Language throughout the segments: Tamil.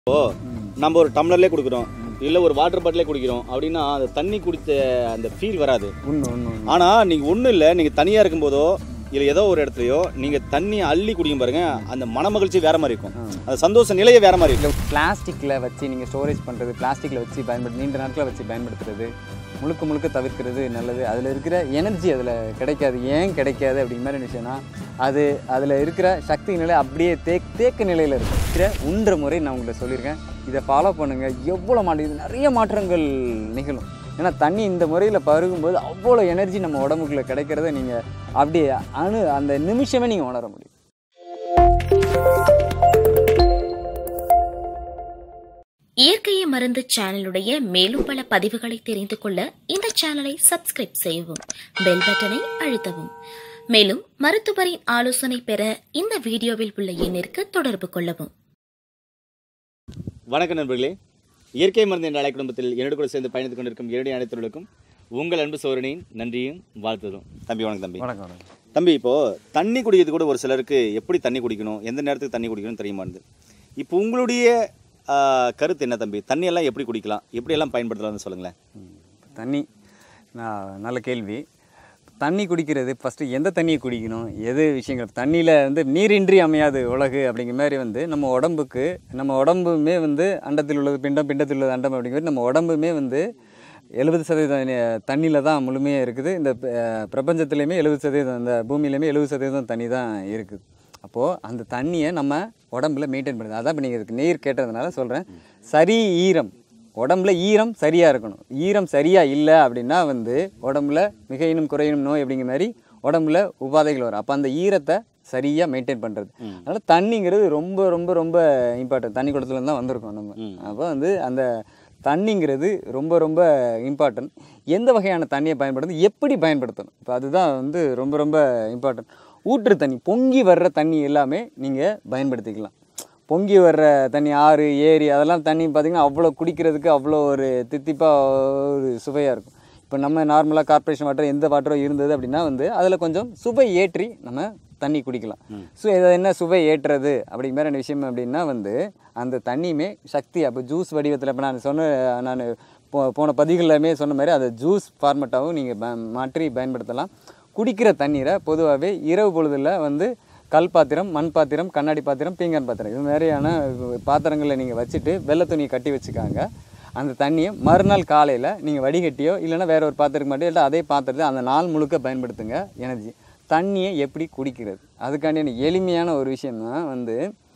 இப்போ நம்ம ஒரு டம்ளர்லேயே குடிக்கிறோம் இல்லை ஒரு வாட்டர் பாட்டிலே குடிக்கிறோம் அப்படின்னா அந்த தண்ணி குடித்த அந்த ஃபீல் வராது உண்மை உண்மை உண்மை. ஆனால் நீங்கள் ஒன்றும் இல்லை நீங்கள் தனியாக இருக்கும்போதோ இல்லை ஏதோ ஒரு இடத்துலையோ நீங்கள் தண்ணி அள்ளி குடிக்கும் பாருங்க அந்த மனமகிழ்ச்சி வேற மாதிரி இருக்கும் அந்த சந்தோஷ நிலையே வேற மாதிரி இருக்கும் இல்லை பிளாஸ்டிக்கில் வச்சு நீங்கள் ஸ்டோரேஜ் பண்ணுறது பிளாஸ்டிக்கில் வச்சு பயன்படுத்தி நீண்ட நாட்களில் வச்சு பயன்படுத்துறது முழுக்க முழுக்க தவிர்க்கிறது நல்லது அதில் இருக்கிற எனர்ஜி அதில் கிடைக்காது ஏன் கிடைக்காது அப்படிங்கிற மாதிரி விஷயம்னா அது அதில் இருக்கிற சக்தி நிலை அப்படியே தேக் தேக்க நிலையில் இருக்கும் இருக்கிற உன்ற முறை நான் உங்கள்கிட்ட சொல்லியிருக்கேன் இதை ஃபாலோ பண்ணுங்கள் எவ்வளோ மாற்றம் இது நிறைய மாற்றங்கள் நிகழும் ஏன்னா தண்ணி இந்த முறையில் பருகும்போது அவ்வளோ எனர்ஜி நம்ம உடம்புக்குள்ள கிடைக்கிறத நீங்கள் அப்படியே அணு அந்த நிமிஷமே நீங்கள் உணர முடியும் இயற்கையை மருந்து சேனலுடைய மேலும் பல பதிவுகளை தெரிந்து கொள்ள இந்த சேனலை சப்ஸ்கிரைப் செய்யவும் பெல் பட்டனை அழுத்தவும் மேலும் மருத்துவரின் ஆலோசனை பெற இந்த வீடியோவில் உள்ள எண்ணிற்கு தொடர்பு கொள்ளவும் வணக்கம் நண்பர்களே இயற்கை மருந்து என்ற அலை குடும்பத்தில் என்னோடு கூட சேர்ந்து பயணித்துக் கொண்டிருக்கும் என்னுடைய அனைத்தவர்களுக்கும் உங்கள் அன்பு சோழனின் நன்றியும் வாழ்த்துதும் தம்பி வணக்கம் தம்பி வணக்கம் வணக்கம் தம்பி இப்போ தண்ணி குடிக்கிறது கூட ஒரு சிலருக்கு எப்படி தண்ணி குடிக்கணும் எந்த நேரத்துக்கு தண்ணி குடிக்கணும் தெரிய மாட்டேது இப்போ உங்களுடைய ஆ, கருத்து என்ன தம்பி தண்ணி எல்லாம் எப்படி குடிக்கலாம் எப்படி எல்லாம் பயன்படுத்தலாம்னு சொல்லுங்களேன் ம். தண்ணி நான் நல்ல கேள்வி தண்ணி குடிக்கிறது ஃபஸ்ட்டு எந்த தண்ணியை குடிக்கணும் எது விஷயங்கள் தண்ணியில் வந்து நீரின்றி அமையாது உலகு அப்படிங்கிற மாதிரி வந்து நம்ம உடம்புக்கு நம்ம உடம்புமே வந்து அண்டத்தில் உள்ளது பிண்டம் பிண்டத்தில் உள்ளது அண்டம் அப்படிங்கிற மாதிரி நம்ம உடம்புமே வந்து எழுபது சதவீதம் தண்ணியில் தான் முழுமையாக இருக்குது இந்த அஹ், பிரபஞ்சத்துலேயுமே எழுபது சதவீதம் இந்த பூமியிலையுமே எழுபது சதவீதம் தண்ணி தான் இருக்குது அப்போது அந்த தண்ணியை நம்ம உடம்புல மெயின்டைன் பண்ணுது அதான் இப்போ நீங்கள் இதுக்கு நீர் கேட்டதுனால சொல்கிறேன் சரி ஈரம் உடம்புல ஈரம் சரியாக இருக்கணும் ஈரம் சரியாக இல்லை அப்படின்னா வந்து உடம்புல மிக இனம் குறையினும் நோய் அப்படிங்கிற மாதிரி உடம்புல உபாதைகள் வரும் அப்போ அந்த ஈரத்தை சரியாக மெயின்டைன் பண்ணுறது அதனால் தண்ணிங்கிறது ரொம்ப ரொம்ப ரொம்ப இம்பார்ட்டன்ட் தண்ணி குடத்துலேருந்து தான் வந்திருக்கோம் நம்ம அப்போ வந்து அந்த தண்ணிங்கிறது ரொம்ப ரொம்ப இம்பார்ட்டன்ட் எந்த வகையான தண்ணியை பயன்படுத்தணும் எப்படி பயன்படுத்தணும் இப்போ அதுதான் வந்து ரொம்ப ரொம்ப இம்பார்ட்டன்ட் ஊற்று தண்ணி பொங்கி வர்ற தண்ணி எல்லாமே நீங்கள் பயன்படுத்திக்கலாம் பொங்கி வர்ற தண்ணி ஆறு ஏரி அதெல்லாம் தண்ணி பார்த்திங்கன்னா அவ்வளோ குடிக்கிறதுக்கு அவ்வளோ ஒரு தித்திப்பாக ஒரு சுவையாக இருக்கும் இப்போ நம்ம நார்மலாக கார்ப்பரேஷன் வாட்டர் எந்த வாட்டரோ இருந்தது அப்படின்னா வந்து அதில் கொஞ்சம் சுவை ஏற்றி நம்ம தண்ணி குடிக்கலாம் ஸோ இதை என்ன சுவை ஏற்றுறது அப்படிங்கிற மாதிரி விஷயம் அப்படின்னா வந்து அந்த தண்ணியுமே சக்தி அப்போ ஜூஸ் வடிவத்தில் இப்போ நான் சொன்ன நான் போ போன பதிவுகளிலுமே சொன்ன மாதிரி அதை ஜூஸ் ஃபார்மேட்டாகவும் நீங்கள் மாற்றி பயன்படுத்தலாம் குடிக்கிற தண்ணீரை பொதுவாகவே இரவு பொழுதில் வந்து கல் பாத்திரம் மண் பாத்திரம் கண்ணாடி பாத்திரம் பீங்கான் பாத்திரம் இது மாதிரியான பாத்திரங்களில் நீங்கள் வச்சுட்டு வெள்ளை துணியை கட்டி வச்சுக்காங்க அந்த தண்ணியை மறுநாள் காலையில் நீங்கள் வடிகட்டியோ இல்லைன்னா வேற ஒரு பாத்திரத்துக்கு மட்டும் இல்லை அதே பாத்திரத்தை அந்த நாள் முழுக்க பயன்படுத்துங்க எனர்ஜி தண்ணியை எப்படி குடிக்கிறது அதுக்காண்டியான எளிமையான ஒரு விஷயம் தான் வந்து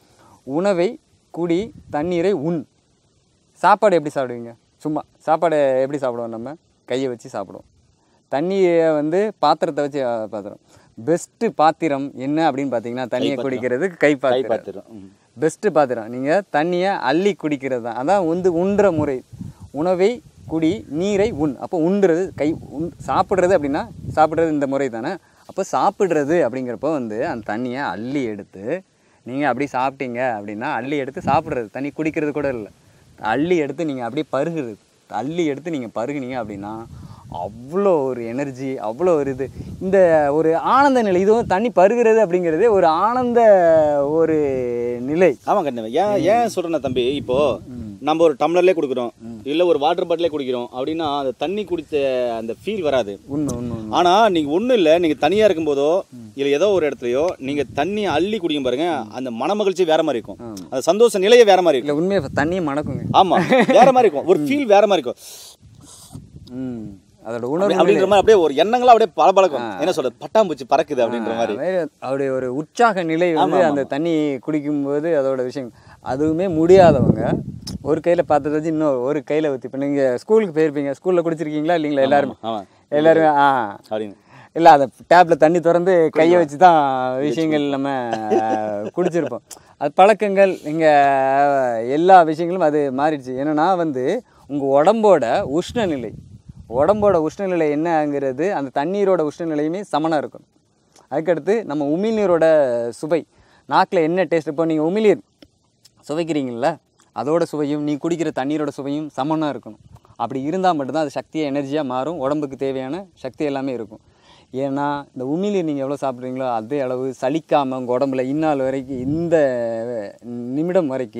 உணவை குடி தண்ணீரை உண் சாப்பாடு எப்படி சாப்பிடுவீங்க சும்மா சாப்பாடு எப்படி சாப்பிடுவோம் நம்ம கையை வச்சு சாப்பிடுவோம் தண்ணியை வந்து பாத்திரத்தை வச்சு அஹ், பாத்திரம் பெஸ்ட்டு பாத்திரம் என்ன அப்படின்னு பார்த்தீங்கன்னா தண்ணியை பாத்திரம். குடிக்கிறதுக்கு கை கை பாத்திரம் பார்த்துரும் ம். பெஸ்ட்டு பாத்திரம் நீங்கள் தண்ணியை அள்ளி குடிக்கிறது தான் அதான் வந்து உண்ற முறை உணவை குடி நீரை உண் அப்போ உண்றது கை உண் சாப்பிட்றது அப்படின்னா சாப்பிட்றது இந்த முறை தானே அப்போ சாப்பிட்றது அப்படிங்கிறப்போ வந்து அந்த தண்ணியை அள்ளி எடுத்து நீங்கள் அப்படி சாப்பிட்டீங்க அப்படின்னா அள்ளி எடுத்து சாப்பிட்றது தண்ணி குடிக்கிறது கூட இல்லை அள்ளி எடுத்து நீங்கள் அப்படியே பருகுறது அள்ளி எடுத்து நீங்கள் பருகுனீங்க அப்படின்னா அவ்வளோ ஒரு எனர்ஜி அவ்வளோ ஒரு இது இந்த ஒரு ஆனந்த நிலை இதுவும் தண்ணி பருகிறது அப்படிங்கிறதே ஒரு ஆனந்த ஒரு நிலை ஆமாம் கண்டிப்பா ஏன் ஏன் சொல்கிறேன்னா தம்பி இப்போ நம்ம ஒரு டம்ளர்லேயே குடிக்கிறோம் இல்லை ஒரு வாட்டர் பாட்டிலே குடிக்கிறோம் அப்படின்னா அந்த தண்ணி குடித்த அந்த ஃபீல் வராது உண்மை உண்மை உண்மை. ஆனால் நீங்கள் ஒன்றும் இல்லை நீங்கள் தனியாக இருக்கும்போதோ இல்லை ஏதோ ஒரு இடத்துலையோ நீங்கள் தண்ணி அள்ளி குடிக்கும் பாருங்க அந்த மனமகிழ்ச்சி வேற மாதிரி இருக்கும் அந்த சந்தோஷ நிலையே வேற மாதிரி இருக்கும் இல்லை உண்மையாக தண்ணியை மணக்குங்க ஆமாம் வேற மாதிரி இருக்கும் ஒரு ஃபீல் வேற மாதிரி இருக்கும் ம் அதோட அப்படி- உணர்வு அப்படின்ற மாதிரி அப்படியே ஒரு எண்ணங்களா அப்படியே பளபளக்கும் என்ன சொல்றது பட்டாம்பூச்சி பறக்குது அப்படின்ற மாதிரி நிலை- அவருடைய ஒரு உற்சாக நிலை வந்து அந்த தண்ணி குடிக்கும்போது அதோட விஷயம் அதுவுமே முடியாதவங்க ஒரு கையில் பார்த்தது வச்சு இன்னொரு ஒரு கையில் ஊற்றி இப்போ நீங்கள் ஸ்கூலுக்கு போயிருப்பீங்க ஸ்கூலில் குடிச்சிருக்கீங்களா இல்லைங்களா எல்லாருமே ஆமா எல்லாருமே ஆ அப்படின்னு இல்லை அதை டேப்பில் தண்ணி திறந்து கையை வச்சு தான் விஷயங்கள் நம்ம அஹ், குடிச்சிருப்போம் அது பழக்கங்கள் இங்கே எல்லா விஷயங்களும் அது மாறிடுச்சு என்னன்னா வந்து உங்கள் உடம்போட உஷ்ணநிலை உடம்போட உஷ்ணநிலை என்னங்கிறது அந்த தண்ணீரோட உஷ்ணநிலையுமே சமனாக இருக்கும் அதுக்கடுத்து நம்ம உமிழ்நீரோட சுவை நாக்கில் என்ன டேஸ்ட் இப்போ நீங்கள் உமிழ்நீர் சுவைக்கிறீங்கள அதோட சுவையும் நீ குடிக்கிற தண்ணீரோட சுவையும் சமனாக இருக்கணும் அப்படி இருந்தால் மட்டும்தான் அது சக்தியாக எனர்ஜியாக மாறும் உடம்புக்கு தேவையான சக்தி எல்லாமே இருக்கும் ஏன்னா இந்த உமிழ்நீர் நீங்கள் எவ்வளோ சாப்பிட்றீங்களோ அதே அளவு சலிக்காமல் உங்கள் உடம்புல இந்நாள் வரைக்கும் இந்த நிமிடம் வரைக்கும்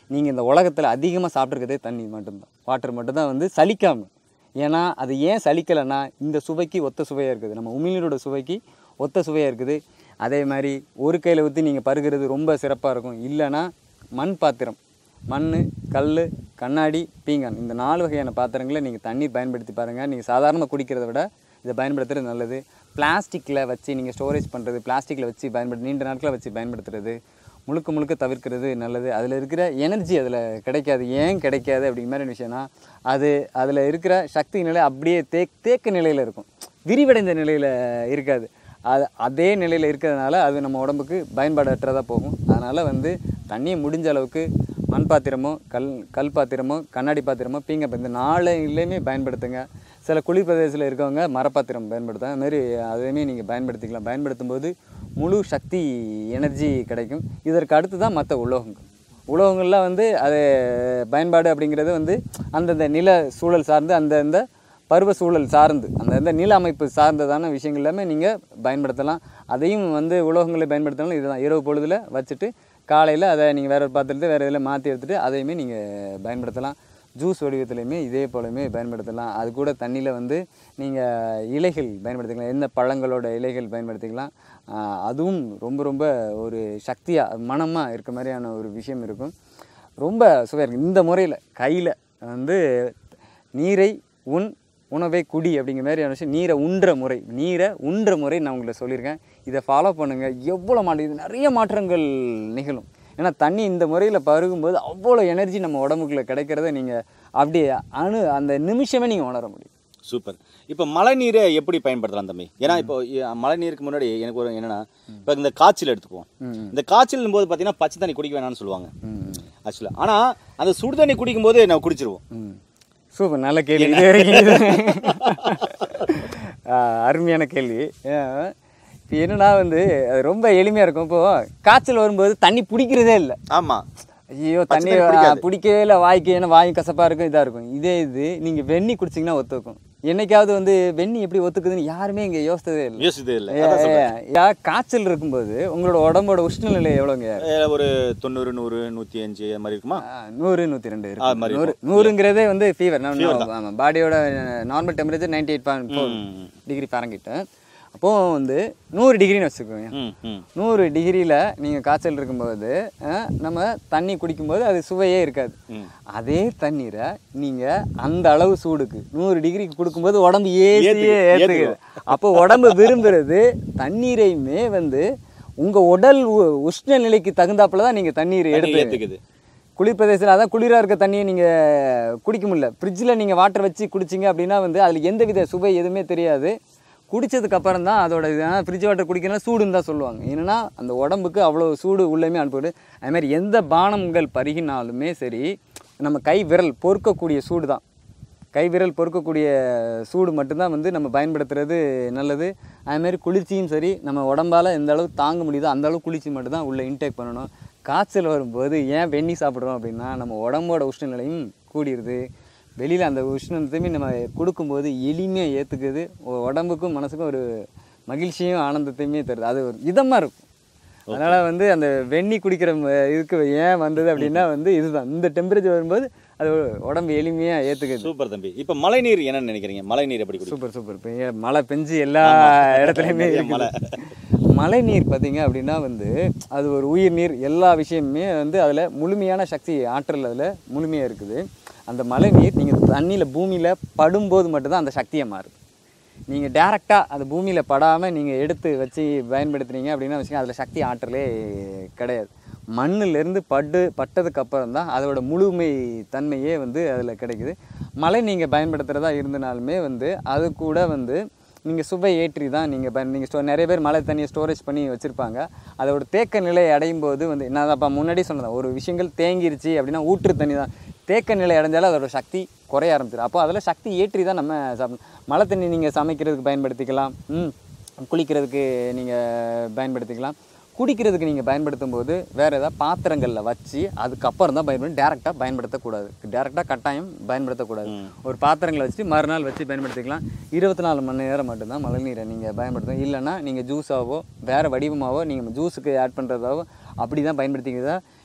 நீங்கள் இந்த உலகத்தில் அதிகமாக சாப்பிட்ருக்கதே தண்ணி மட்டும்தான் வாட்டர் மட்டும்தான் வந்து சலிக்காமல் ஏன்னா அது ஏன் சலிக்கலைன்னா இந்த சுவைக்கு ஒத்த சுவையாக இருக்குது நம்ம உமிழ்நீரோட சுவைக்கு ஒத்த சுவையாக இருக்குது அதே மாதிரி ஒரு கையில் ஊற்றி நீங்கள் பருகிறது ரொம்ப சிறப்பாக இருக்கும் இல்லைன்னா மண் பாத்திரம் மண் கல் கண்ணாடி பீங்கான் இந்த நாலு வகையான பாத்திரங்களை நீங்கள் தண்ணீர் பயன்படுத்தி பாருங்கள் நீங்கள் சாதாரணமாக குடிக்கிறத விட இதை பயன்படுத்துறது நல்லது பிளாஸ்டிக்கில் வச்சு நீங்கள் ஸ்டோரேஜ் பண்ணுறது பிளாஸ்டிக்கில் வச்சு பயன்படுத்தி நீண்ட நாட்களில் வச்சு பயன்படுத்துறது முழுக்க முழுக்க தவிர்க்கிறது நல்லது அதில் இருக்கிற எனர்ஜி அதில் கிடைக்காது ஏன் கிடைக்காது அப்படிங்கிற மாதிரி விஷயம்னா அது அதில் இருக்கிற சக்தி நிலை அப்படியே தேக் தேக்க நிலையில் இருக்கும் விரிவடைந்த நிலையில் இருக்காது அது அதே நிலையில் இருக்கிறதுனால அது நம்ம உடம்புக்கு பயன்பாடற்றதாக போகும் அதனால் வந்து தண்ணியை முடிஞ்ச அளவுக்கு மண் பாத்திரமோ கல் கல் பாத்திரமோ கண்ணாடி பாத்திரமோ பீங்க இந்த நாளையுமே பயன்படுத்துங்க சில குளிர் பிரதேசத்தில் இருக்கவங்க மரப்பாத்திரம் பயன்படுத்தும் அதுமாரி அதையுமே நீங்கள் பயன்படுத்திக்கலாம் பயன்படுத்தும் போது முழு சக்தி எனர்ஜி கிடைக்கும் இதற்கு அடுத்து தான் மற்ற உலோகங்கள் உலோகங்கள்லாம் வந்து அது பயன்பாடு அப்படிங்கிறது வந்து அந்தந்த நில சூழல் சார்ந்து அந்தந்த பருவ சூழல் சார்ந்து அந்தந்த நில அமைப்பு சார்ந்ததான விஷயங்கள் எல்லாமே நீங்கள் பயன்படுத்தலாம் அதையும் வந்து உலோகங்களை பயன்படுத்தினாலும் இதுதான் இரவு பொழுதில் வச்சுட்டு காலையில் அதை நீங்கள் வேற ஒரு பாத்திரத்தை வேறு இதில் மாற்றி எடுத்துகிட்டு அதையுமே நீங்கள் பயன்படுத்தலாம் ஜூஸ் வடிவத்துலையுமே இதே போலயுமே பயன்படுத்தலாம் அது கூட தண்ணியில் வந்து நீங்கள் இலைகள் பயன்படுத்திக்கலாம் எந்த பழங்களோட இலைகள் பயன்படுத்திக்கலாம் ஆஹ் அதுவும் ரொம்ப ரொம்ப ஒரு சக்தியாக மனமாக இருக்க மாதிரியான ஒரு விஷயம் இருக்கும் ரொம்ப சுவையாக இருக்கும் இந்த முறையில் கையில் வந்து நீரை உன் உணவை குடி அப்படிங்கிற மாதிரியான விஷயம் நீரை உண்ற முறை நீரை உண்ற முறை நான் உங்களை சொல்லியிருக்கேன் இதை ஃபாலோ பண்ணுங்கள் எவ்வளோ மாற்றம் இது நிறைய மாற்றங்கள் நிகழும் ஏன்னா தண்ணி இந்த முறையில் பருகும்போது அவ்வளோ எனர்ஜி நம்ம உடம்புக்குள்ள கிடைக்கிறத நீங்கள் அப்படியே அணு அந்த நிமிஷமே நீங்கள் உணர முடியும் சூப்பர் இப்போ மழை நீரை எப்படி பயன்படுத்தலாம் தம்பி ஏன்னா இப்போ இ- மழை நீருக்கு முன்னாடி எனக்கு ஒரு என்னன்னா இப்போ இந்த காய்ச்சல் எடுத்துக்குவோம் ம். இந்த காய்ச்சல் போது பார்த்தீங்கன்னா பச்சை தண்ணி குடிக்க வேணாம்னு சொல்லுவாங்க ம் ஆக்சுவலாக ஆனால் அந்த சுடு தண்ணி குடிக்கும்போது நம்ம குடிச்சிருவோம் ம் சூப்பர் நல்ல கேள்வி இது வரைக்கும் இது- ஆ, அருமையான கேள்வி இப்போ என்னன்னா வந்து அது ரொம்ப எளிமையாக இருக்கும் இப்போது காய்ச்சல் வரும்போது தண்ணி பிடிக்கிறதே இல்லை ஆமாம் ஐயோ பச்சை தண்ணி தண்ணி ஆ, பிடிக்காது. பிடிக்கவே இல்லை வாய்க்கு ஏன்னா வாய் கசப்பாக இருக்கும் இதாக இருக்கும் இதே இது நீங்கள் வெந்நி குடிச்சிங்கன்னா ஒத்துக்கும் என்னைக்காவது வந்து வெந்நி எப்படி ஒத்துக்குதுன்னு யாருமே இங்கே யோசித்ததே இல்லை யோசிச்சதே இல்லை ஏ, ஏ, ஏ, காய்ச்சல் இருக்கும்போது உங்களோட உடம்போட உஷ்ணநிலை எவ்வளோங்க ஒரு தொண்ணூறு நூறு நூற்றி அஞ்சு அது மாதிரி இருக்குமா ஆ, நூறு நூற்றி ரெண்டு அது இருக்கு மாதிரி நூறு இருக்கும். நூறுங்கிறதே வந்து ஃபீவர் Fever ஆமாம் பாடியோட normal temperature ninety eight point four ம். டிகிரி ஃபாரங்கிட்ட அப்போது வந்து நூறு டிகிரின்னு வச்சுக்கோங்க ம் ம் நூறு டிகிரியில் நீங்கள் காய்ச்சல் இருக்கும்போது ஆ, நம்ம தண்ணி குடிக்கும்போது அது சுவையே இருக்காது ம். அதே தண்ணீரை நீங்கள் அந்த அளவு சூடுக்கு நூறு டிகிரிக்கு கொடுக்கும்போது உடம்பு ஏசியே ஏத்துக்கு- ஏற்றுக்குது அப்போ உடம்பு விரும்புறது தண்ணீரையுமே வந்து உங்கள் உடல் உ- உஷ்ண நிலைக்கு தகுந்தாப்புல தான் நீங்கள் தண்ணீர் தண்ணி எடுத்து ஏற்றுக்குது குளிர் பிரதேசத்தில் அதான் குளிராக இருக்க தண்ணியை நீங்கள் குடிக்க முடியல ஃப்ரிட்ஜில் நீங்கள் வாட்டர் வச்சு குடிச்சிங்க அப்படின்னா வந்து அதில் எந்த வித சுவை எதுவுமே தெரியாது குடிச்சதுக்கு அப்புறம் தான் அதோட இது ஃப்ரிட்ஜ் வாட்டர் குடிக்கணும் சூடுன்னு தான் சொல்லுவாங்க ஏன்னா அந்த உடம்புக்கு அவ்வளோ சூடு உள்ளேயுமே அனுப்பிவிடு அது மாதிரி எந்த பானங்கள் பருகினாலுமே சரி நம்ம கை விரல் பொறுக்கக்கூடிய சூடு தான் கை விரல் பொறுக்கக்கூடிய சூடு மட்டும்தான் வந்து நம்ம பயன்படுத்துறது நல்லது அதுமாரி குளிர்ச்சியும் சரி நம்ம உடம்பால் எந்த அளவு தாங்க முடியுதோ அந்த அளவு குளிர்ச்சி மட்டும்தான் உள்ளே இன்டேக் பண்ணணும் காய்ச்சல் வரும்போது ஏன் வெந்நி சாப்பிட்றோம் அப்படின்னா நம்ம உடம்போட உஷ்ணநிலையும் கூடிருது வெளியில் அந்த உஷ்ணத்தையுமே நம்ம கொடுக்கும்போது எளிமையாக ஏற்றுக்குது உடம்புக்கும் மனசுக்கும் ஒரு மகிழ்ச்சியும் ஆனந்தத்தையுமே தருது அது ஒரு இதமாக இருக்கும் அதனால் வந்து அந்த வெந்நி குடிக்கிற ம- இதுக்கு ஏன் வந்தது அப்படின்னா வந்து இதுதான் இந்த டெம்பரேச்சர் வரும்போது அது உடம்பு எளிமையாக ஏற்றுக்குது சூப்பர் தம்பி இப்போ மழை நீர் என்னன்னு நினைக்கிறீங்க மழை நீர் எப்படி குடிக்கும் சூப்பர் சூப்பர் இப்போ ஏன் மழை பெஞ்சு எல்லா இடத்துலையுமே நிறைய இருக்குது. மழை. மழை நீர் பார்த்தீங்க அப்படின்னா வந்து அது ஒரு உயிர் நீர் எல்லா விஷயமுமே வந்து அதில் முழுமையான சக்தி ஆற்றல் அதில் முழுமையாக இருக்குது அந்த மழை நீர் நீங்கள் தண்ணியில் பூமியில் படும்போது மட்டும்தான் அந்த சக்தியை மாறுது நீங்கள் டேரெக்டாக அந்த பூமியில் படாமல் நீங்கள் எடுத்து வச்சு பயன்படுத்துனீங்க அப்படின்னா வச்சுக்கோங்க அதில் சக்தி ஆற்றலே கிடையாது மண்ணிலேருந்து பட்டு பட்டதுக்கு அப்புறம் தான் அதோட முழுமை தன்மையே வந்து அதில் கிடைக்குது மழை நீங்கள் பயன்படுத்துகிறதா இருந்தனாலுமே வந்து அது கூட வந்து நீங்கள் சுவை ஏற்றி தான் நீங்கள் பயன் நீங்கள் ஸ்டோ நிறைய பேர் மழை தண்ணியை ஸ்டோரேஜ் பண்ணி வச்சுருப்பாங்க அதோட தேக்க நிலை அடையும் போது வந்து நான் அப்போ முன்னாடி சொன்னேன் ஒரு விஷயங்கள் தேங்கிருச்சு அப்படின்னா ஊற்று தண்ணி தான் தேக்க நிலை அடைஞ்சாலும் அதோட சக்தி குறைய ஆரம்பிச்சிடும் அப்போ அதில் சக்தி ஏற்றி தான் நம்ம சாப்பிடணும் மழை தண்ணி நீங்கள் சமைக்கிறதுக்கு பயன்படுத்திக்கலாம் ம் குளிக்கிறதுக்கு நீங்கள் பயன்படுத்திக்கலாம் குடிக்கிறதுக்கு நீங்கள் பயன்படுத்தும் போது வேறு ஏதாவது பாத்திரங்களில் வச்சு அதுக்கப்புறம் தான் பயன்படுத்தி டேரெக்டாக பயன்படுத்தக்கூடாது டேரெக்டாக கட்டாயம் பயன்படுத்தக்கூடாது ஒரு பாத்திரங்களை வச்சு மறுநாள் வச்சு பயன்படுத்திக்கலாம் இருபத்தி நாலு மணி நேரம் மட்டும்தான் மழைநீரை நீங்கள் பயன்படுத்தணும் இல்லைன்னா நீங்கள் ஜூஸாவோ வேறு வடிவமாவோ நீங்கள் ஜூஸுக்கு ஆட் பண்ணுறதாவோ அப்படி தான் பயன்படுத்திக்கிறதா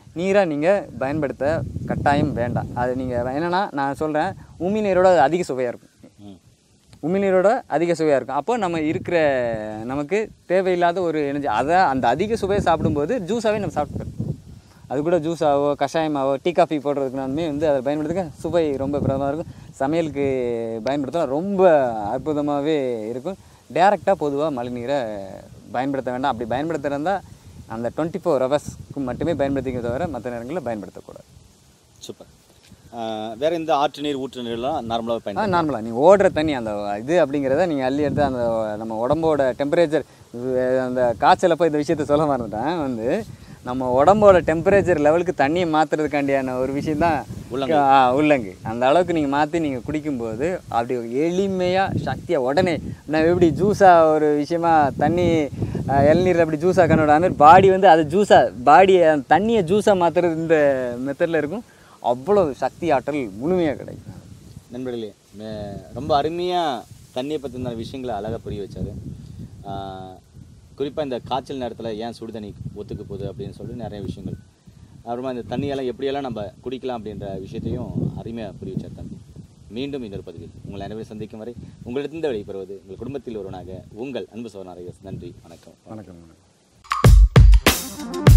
நீராக நீங்கள் பயன்படுத்த கட்டாயம் வேண்டாம் அது நீங்கள் என்னென்னா நான் சொல்கிறேன் உமி நீரோட அது அதிக சுவையாக இருக்கும் ம் உமிழ்நீரோட அதிக சுவையாக இருக்கும் அப்போ நம்ம இருக்கிற நமக்கு தேவையில்லாத ஒரு எனர்ஜி அதை அந்த அதிக சுவையை சாப்பிடும்போது ஜூஸாகவே நம்ம சாப்பிட்டுக்கிறோம் அது கூட ஜூஸாவோ கஷாயமாவோ டீ காஃபி போடுறதுக்குனாலுமே வந்து அதை பயன்படுத்துங்க சுவை ரொம்ப பிரதமாக இருக்கும் சமையலுக்கு பயன்படுத்தலாம் ரொம்ப அற்புதமாகவே இருக்கும் டேரெக்டாக பொதுவாக மழைநீரை பயன்படுத்த வேண்டாம் அப்படி பயன்படுத்துகிறதா அந்த டுவெண்ட்டி ஃபோர் ஹவர்ஸ்க்கு மட்டுமே பயன்படுத்திக்க தவிர மற்ற நேரங்களில் பயன்படுத்தக்கூடாது சூப்பர் வேற எந்த ஆற்று நீர் ஊற்று நீர்லாம் நார்மலாக ஆ பயன்படுத்தலாம் நார்மலாக நீங்கள் ஓடுற தண்ணி அந்த இது அப்படிங்கிறத நீங்கள் அள்ளி எடுத்து அந்த நம்ம உடம்போட டெம்பரேச்சர் அந்த காய்ச்சலப்போ இந்த விஷயத்த சொல்ல மறந்துட்டேன் வந்து நம்ம உடம்போட டெம்பரேச்சர் லெவலுக்கு தண்ணியை மாற்றுறதுக்காண்டியான ஒரு விஷயம் தான் உள்ளங்கை. உள்ளங்கு அந்த அளவுக்கு நீங்கள் மாற்றி நீங்கள் குடிக்கும்போது அப்படி எளிமையாக சக்தியாக உடனே நான் எப்படி ஜூஸாக ஒரு விஷயமா தண்ணி அஹ், இளநீரில் அப்படி ஜூஸாக கன்வெர்ட் ஆன பாடி வந்து அது ஜூஸாக பாடியை தண்ணியை ஜூஸாக மாற்றுறது இந்த மெத்தடில் இருக்கும் அவ்வளோ சக்தி ஆற்றல் முழுமையாக கிடைக்கும் நண்பர்களே மே- ரொம்ப அருமையாக தண்ணியை பற்றின விஷயங்களை அழகாக புரிய வச்சாரு குறிப்பாக இந்த காய்ச்சல் நேரத்தில் ஏன் சுடு தண்ணி ஒத்துக்கு போகுது அப்படின்னு சொல்லிட்டு நிறைய விஷயங்கள் அப்புறமா இந்த தண்ணியெல்லாம் எப்படியெல்லாம் நம்ம குடிக்கலாம் அப்படின்ற விஷயத்தையும் அருமையாக புரிய வச்சார் தம்பி மீண்டும் இன்னொரு பதிவில் உங்களை அனைவரும் சந்திக்கும் வரை உங்களிடத்திலிருந்து விடைபெறுவது உங்கள் குடும்பத்தில் ஒருவனாக உங்கள் அன்பு சோனாரேஸ் நன்றி வணக்கம் வணக்கம் வணக்கம்